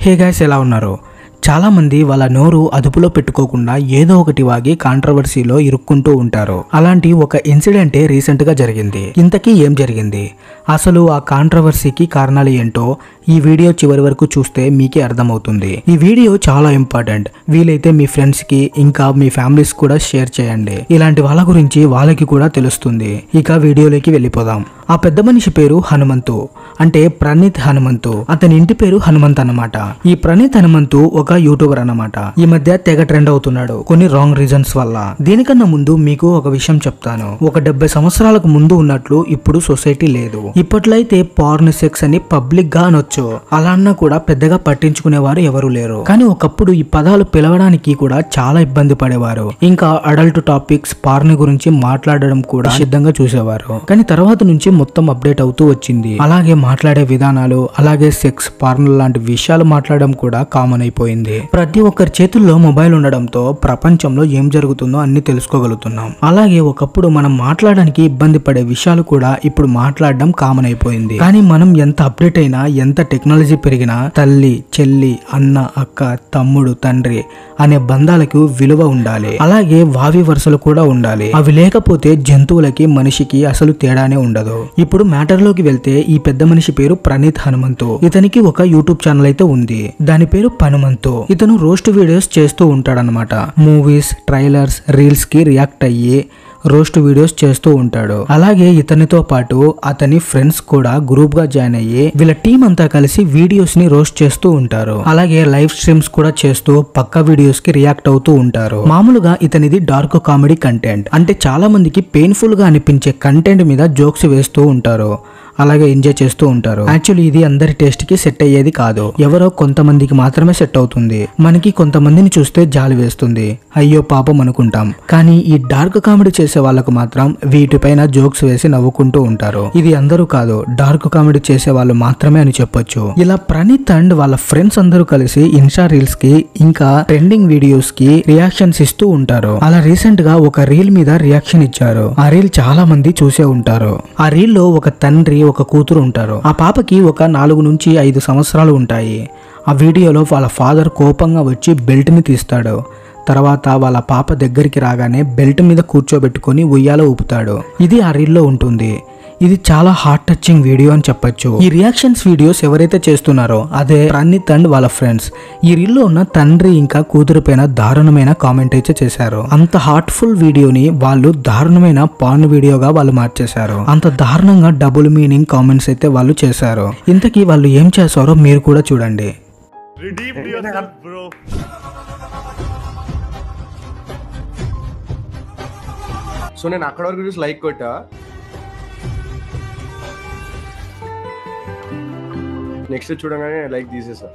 Hey guys ఎలా ఉన్నారు చాలామంది వాళ్ళ నోరు అదుపులో పెట్టుకోకుండా ఏదో ఒకటి వాగి కాంట్రవర్సీలో ఇరుక్కుంటూ ఉంటారు అలాంటి ఒక ఇన్సిడెంటే రీసెంట్గా జరిగింది ఇంతకీ ఏం జరిగింది అసలు ఆ కాంట్రవర్సీకి కారణాలు ఏంటో ఈ వీడియో చివరి వరకు చూస్తే మీకే అర్థమవుతుంది ఈ వీడియో చాలా ఇంపార్టెంట్ వీలైతే మీ ఫ్రెండ్స్కి ఇంకా మీ ఫ్యామిలీస్ కూడా షేర్ చేయండి ఇలాంటి వాళ్ళ గురించి వాళ్ళకి కూడా తెలుస్తుంది ఇక వీడియోలోకి వెళ్ళిపోదాం ఆ పెద్ద మనిషి పేరు హనుమంతు అంటే ప్రణీత్ హనుమంతు అతని ఇంటి పేరు హనుమంత్ అన్నమాట ఈ ప్రణీత్ హనుమంతు ఒక యూట్యూబర్ అన్నమాట ఈ మధ్య తెగ ట్రెండ్ అవుతున్నాడు కొన్ని రాంగ్ రీజన్స్ వల్ల దీనికన్నా ముందు మీకు ఒక విషయం చెప్తాను ఒక డెబ్బై సంవత్సరాలకు ముందు ఉన్నట్లు ఇప్పుడు సొసైటీ లేదు ఇప్పట్లో అయితే పార్న్ సెక్స్ అని పబ్లిక్ గా అనొచ్చు అలా అన్నా కూడా పెద్దగా పట్టించుకునేవారు ఎవరు లేరు కానీ ఒకప్పుడు ఈ పదాలు పిలవడానికి కూడా చాలా ఇబ్బంది పడేవారు ఇంకా అడల్ట్ టాపిక్స్ పార్న్ గురించి మాట్లాడడం కూడా సిద్ధంగా చూసేవారు కానీ తర్వాత నుంచి మొత్తం అప్డేట్ అవుతూ వచ్చింది అలాగే మాట్లాడే విధానాలు అలాగే సెక్స్ పార్న్ లాంటి విషయాలు మాట్లాడడం కూడా కామన్ అయిపోయింది ప్రతి ఒక్కరి చేతుల్లో మొబైల్ ఉండడంతో ప్రపంచంలో ఏం జరుగుతుందో అన్ని తెలుసుకోగలుగుతున్నాం అలాగే ఒకప్పుడు మనం మాట్లాడడానికి ఇబ్బంది పడే విషయాలు కూడా ఇప్పుడు మాట్లాడడం కామన్ అయిపోయింది కానీ మనం ఎంత అప్డేట్ అయినా ఎంత టెక్నాలజీ పెరిగినా తల్లి చెల్లి అన్న అక్క తమ్ముడు తండ్రి అనే బంధాలకు విలువ ఉండాలి అలాగే వావి వరుసలు కూడా ఉండాలి అవి లేకపోతే జంతువులకి మనిషికి అసలు తేడానే ఉండదు ఇప్పుడు మ్యాటర్ లోకి వెళ్తే ఈ పెద్ద మనిషి పేరు ప్రణీత్ హనుమంతు ఇతనికి ఒక యూట్యూబ్ ఛానల్ అయితే ఉంది దాని పేరు పనుమంతు ఇతను రోస్ట్ వీడియోస్ చేస్తూ ఉంటాడనమాట మూవీస్ ట్రైలర్స్ రీల్స్ కి రియాక్ట్ అయ్యి రోస్ట్ వీడియోస్ చేస్తూ ఉంటాడు అలాగే ఇతనితో పాటు అతని ఫ్రెండ్స్ కూడా గ్రూప్ గా జాయిన్ అయ్యి వీళ్ళ టీం అంతా కలిసి వీడియోస్ ని రోస్ట్ చేస్తూ ఉంటారు అలాగే లైవ్ స్ట్రీమ్స్ కూడా చేస్తూ పక్క వీడియోస్ కి రియాక్ట్ అవుతూ ఉంటారు మామూలుగా ఇతనిది డార్క్ కామెడీ కంటెంట్ అంటే చాలా మందికి పెయిన్ఫుల్ గా అనిపించే కంటెంట్ మీద జోక్స్ వేస్తూ ఉంటారు అలాగే ఎంజాయ్ చేస్తూ ఉంటారు యాక్చువల్లీ ఇది అందరి టేస్ట్ కి సెట్ అయ్యేది కాదు ఎవరో కొంతమందికి మాత్రమే సెట్ అవుతుంది మనకి కొంతమందిని చూస్తే జాలి వేస్తుంది అయ్యో పాపం అనుకుంటాం కానీ ఈ డార్క్ కామెడీ చేసే వాళ్ళకు మాత్రం వీటిపైన జోక్స్ వేసి నవ్వుకుంటూ ఉంటారు ఇది అందరూ కాదు డార్క్ కామెడీ చేసే వాళ్ళు మాత్రమే అని చెప్పొచ్చు ఇలా ప్రణీత్ అండ్ వాళ్ళ ఫ్రెండ్స్ అందరూ కలిసి ఇన్స్టా రీల్స్ కి ఇంకా ట్రెండింగ్ వీడియోస్ కి రియాక్షన్స్ ఇస్తూ ఉంటారు అలా రీసెంట్ గా ఒక రీల్ మీద రియాక్షన్ ఇచ్చారు ఆ రీల్ చాలా మంది చూసే ఉంటారు ఆ రీల్ లో ఒక తండ్రి ఒక కూతురు ఉంటారు ఆ పాపకి ఒక నాలుగు నుంచి ఐదు సంవత్సరాలు ఉంటాయి ఆ వీడియోలో వాళ్ళ ఫాదర్ కోపంగా వచ్చి బెల్ట్ ని తీస్తాడు తర్వాత వాళ్ళ పాప దగ్గరికి రాగానే బెల్ట్ మీద కూర్చోబెట్టుకొని ఉయ్యాల ఊపుతాడు ఇది ఆ రీల్లో ఉంటుంది ఇది చాలా హార్ట్ టచింగ్ వీడియో అని చెప్పొచ్చు ఈ రియాక్షన్స్ వీడియోస్ ఎవరైతే చేస్తున్నారో అదే ప్రణీత్ అండ్ వాళ్ళ ఫ్రెండ్స్ ఈ రీల్లో ఉన్న తండ్రి ఇంకా కూతురు పైన దారుణమైన కామెంట్ అయితే చేశారు అంత హార్ట్ఫుల్ వీడియోని వాళ్ళు దారుణమైన పాన్ వీడియోగా వాళ్ళు మార్చేశారు అంత దారుణంగా డబుల్ మీనింగ్ కామెంట్స్ అయితే వాళ్ళు చేశారు ఇంతకీ వాళ్ళు ఏం చేశారో మీరు కూడా చూడండి Redeemed yourself, bro. సో నేను అక్కడ వరకు చూసి లైక్ కొట్టా నెక్స్ట్ చూడగానే లైక్ తీసేసా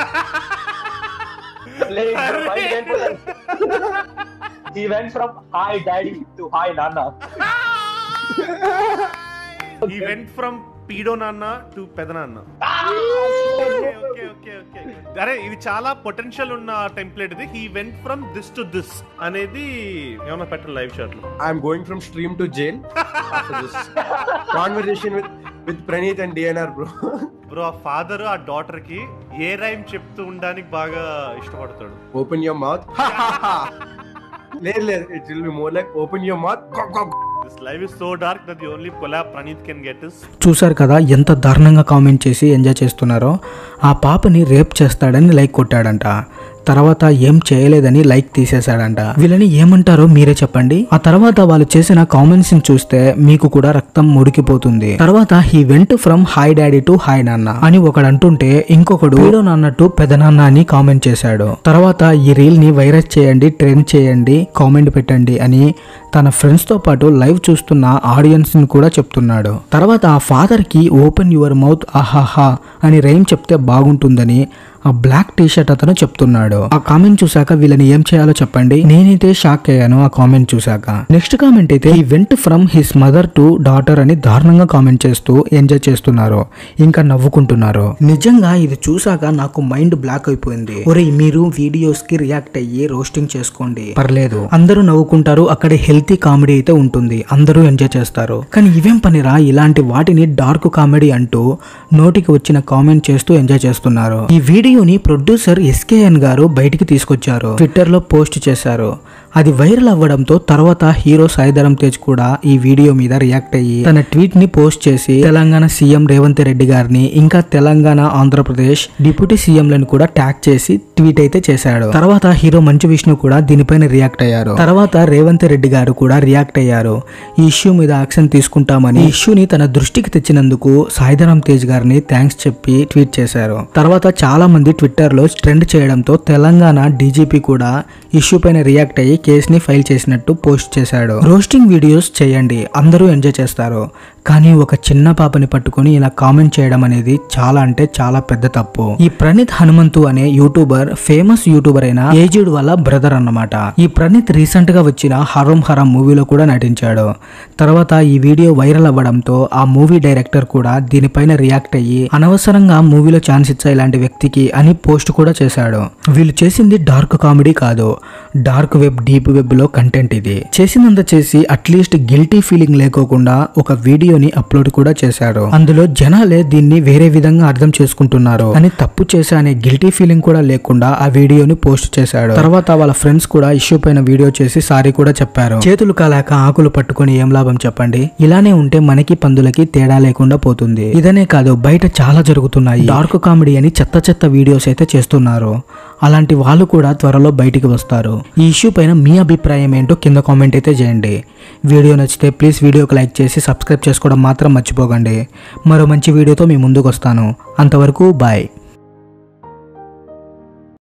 Like, why he went from- he went from hi daddy to hi nana. He went from pedo నాన్న టు పెద నాన్న ఓకే ఓకే ఓకే అరే ఇది చాలా పొటెన్షియల్ ఉన్న టెంప్లెట్ ఇది he went from this to this అనేది ఏమన్నా పెట్టండి లైవ్ షాట్ లో I'm going from stream to jail conversation with with Praneeth and DNR bro bro ఆ ఫాదర్ ఆ డాటర్ కి ఏ రైమ్ చెప్తూ ఉండడానికి బాగా ఇష్టపడతాడు ఓపెన్ యువర్ మౌత్ లేదు లేదు it will be more like open your mouth this live is so dark that the only collab Praneeth can get is చూశారు కదా ఎంత దారుణంగా కామెంట్ చేసి ఎంజాయ్ చేస్తున్నారో ఆ పాపని రేప్ చేస్తాడని లైక్ కొట్టాడంట తర్వాత ఏం చేయలేదని లైక్ తీసేశాడంట వీళ్ళని ఏమంటారో మీరే చెప్పండి ఆ తర్వాత వాళ్ళు చేసిన కామెంట్స్ ని చూస్తే మీకు కూడా రక్తం ముడికిపోతుంది తర్వాత he went from hi daddy to hi నాన్న అని ఒకడు అంటుంటే ఇంకొకడు వీడో నాన్నట్టు పెదనాన్న అని కామెంట్ చేశాడు తర్వాత ఈ రీల్ ని వైరస్ చేయండి ట్రెండ్ చేయండి కామెంట్ పెట్టండి అని తన ఫ్రెండ్స్ తో పాటు లైవ్ చూస్తున్న ఆడియన్స్ ని కూడా చెప్తున్నాడు తర్వాత ఆ ఫాదర్ కి ఓపెన్ యువర్ మౌత్ ఆహాహా అని రైమ్ చెప్తే బాగుంటుందని ఆ బ్లాక్ టీ షర్ట్ అతను చెప్తున్నాడు ఆ కామెంట్ చూసాక వీళ్ళని ఏం చేయాలో చెప్పండి నేనైతే షాక్ అయ్యాను ఆ కామెంట్ చూసాక నెక్స్ట్ కామెంట్ అయితే ఈ went from his mother to daughter అని దారుణంగా కామెంట్ చేస్తూ ఎంజాయ్ చేస్తున్నారు ఇంకా నవ్వుకుంటున్నారు నిజంగా ఇది చూసాక నాకు మైండ్ బ్లాక్ అయిపోయింది ఒరే మీరు వీడియోస్ కి రియాక్ట్ అయ్యి రోస్టింగ్ చేసుకోండి పర్లేదు అందరూ నవ్వుకుంటారు అక్కడ హెల్తీ కామెడీ అయితే ఉంటుంది అందరూ ఎంజాయ్ చేస్తారు కానీ ఇవేం పనిరా ఇలాంటి వాటిని డార్క్ కామెడీ అంటూ నోటికి వచ్చిన కామెంట్ చేస్తూ ఎంజాయ్ చేస్తున్నారు ఈ వీడియో వీడియోని ప్రొడ్యూసర్ ఎస్కేఎన్ గారు బయటికి తీసుకొచ్చారు ట్విట్టర్ లో పోస్ట్ చేశారు అది వైరల్ అవ్వడంతో తర్వాత హీరో సాయిధరం తేజ్ కూడా ఈ వీడియో మీద రియాక్ట్ అయ్యి తన ట్వీట్ ని పోస్ట్ చేసి తెలంగాణ సీఎం రేవంత్ రెడ్డి గారిని ఇంకా తెలంగాణ ఆంధ్రప్రదేశ్ డిప్యూటీ సీఎంలను కూడా ట్యాగ్ చేసి ట్వీట్ అయితే చేశాడు తర్వాత హీరో మంచు విష్ణు కూడా దీనిపైన రియాక్ట్ అయ్యారు తర్వాత రేవంత్ రెడ్డి గారు కూడా రియాక్ట్ అయ్యారు ఈ ఇష్యూ మీద యాక్షన్ తీసుకుంటామని ఈ ఇష్యూని తన దృష్టికి తెచ్చినందుకు సాయిధరం తేజ్ గారిని థ్యాంక్స్ చెప్పి ట్వీట్ చేశారు తర్వాత చాలా మంది ట్విట్టర్ లో ట్రెండ్ చేయడంతో తెలంగాణ డీజీపీ కూడా ఇష్యూ పైన రియాక్ట్ అయ్యి కేసుని ఫైల్ చేసినట్టు పోస్ట్ చేశాడు రోస్టింగ్ వీడియోస్ చేయండి అందరూ ఎంజాయ్ చేస్తారు కానీ ఒక చిన్న పాపని పట్టుకొని ఇలా కామెంట్ చేయడం అనేది చాలా అంటే చాలా పెద్ద తప్పు ఈ ప్రణీత్ హనుమంతు అనే యూట్యూబర్ ఫేమస్ యూట్యూబర్ అయిన ఏజుడ్ వాళ్ళ బ్రదర్ అన్నమాట ఈ ప్రణీత్ రీసెంట్ గా వచ్చిన హరం హరం మూవీలో కూడా నటించాడు తర్వాత ఈ వీడియో వైరల్ అవ్వడంతో ఆ మూవీ డైరెక్టర్ కూడా దీనిపైన రియాక్ట్ అయ్యి అనవసరంగా మూవీలో ఛాన్స్ ఇచ్చా ఇలాంటి వ్యక్తికి అని పోస్ట్ కూడా చేశాడు వీళ్ళు చేసింది డార్క్ కామెడీ కాదు డార్క్ వెబ్ డీప్ వెబ్ లో కంటెంట్ ఇది చేసినంత చేసి అట్లీస్ట్ గిల్టీ ఫీలింగ్ లేకోకుండా ఒక వీడియోని అప్లోడ్ కూడా చేశారు అందులో జనాలే దీన్ని వేరే విధంగా అర్థం చేసుకుంటున్నారు అని తప్పు చేశా అనే గిల్టీ ఫీలింగ్ కూడా లేకుండా ఆ వీడియోని పోస్ట్ చేశాడు తర్వాత వాళ్ళ ఫ్రెండ్స్ కూడా ఇష్యూ పైన వీడియో చేసి సారీ కూడా చెప్పారు చేతులు కాలాక ఆకులు పట్టుకొని ఏం లాభం చెప్పండి ఇలానే ఉంటే మనకి పందులకి తేడా లేకుండా పోతుంది ఇదనే కాదు బయట చాలా జరుగుతున్నాయి డార్క్ కామెడీ అని చెత్త చెత్త వీడియోస్ అయితే చేస్తున్నారు అలాంటి వాళ్ళు కూడా త్వరలో బయటికి వస్తారు ఈ ఇష్యూ పైన మీ అభిప్రాయం ఏంటో కింద కామెంట్ అయితే చేయండి వీడియో నచ్చితే ప్లీజ్ వీడియోకి లైక్ చేసి సబ్స్క్రైబ్ చేసుకోవడం మాత్రం మర్చిపోకండి మరో మంచి వీడియోతో మీ ముందుకు వస్తాను అంతవరకు బాయ్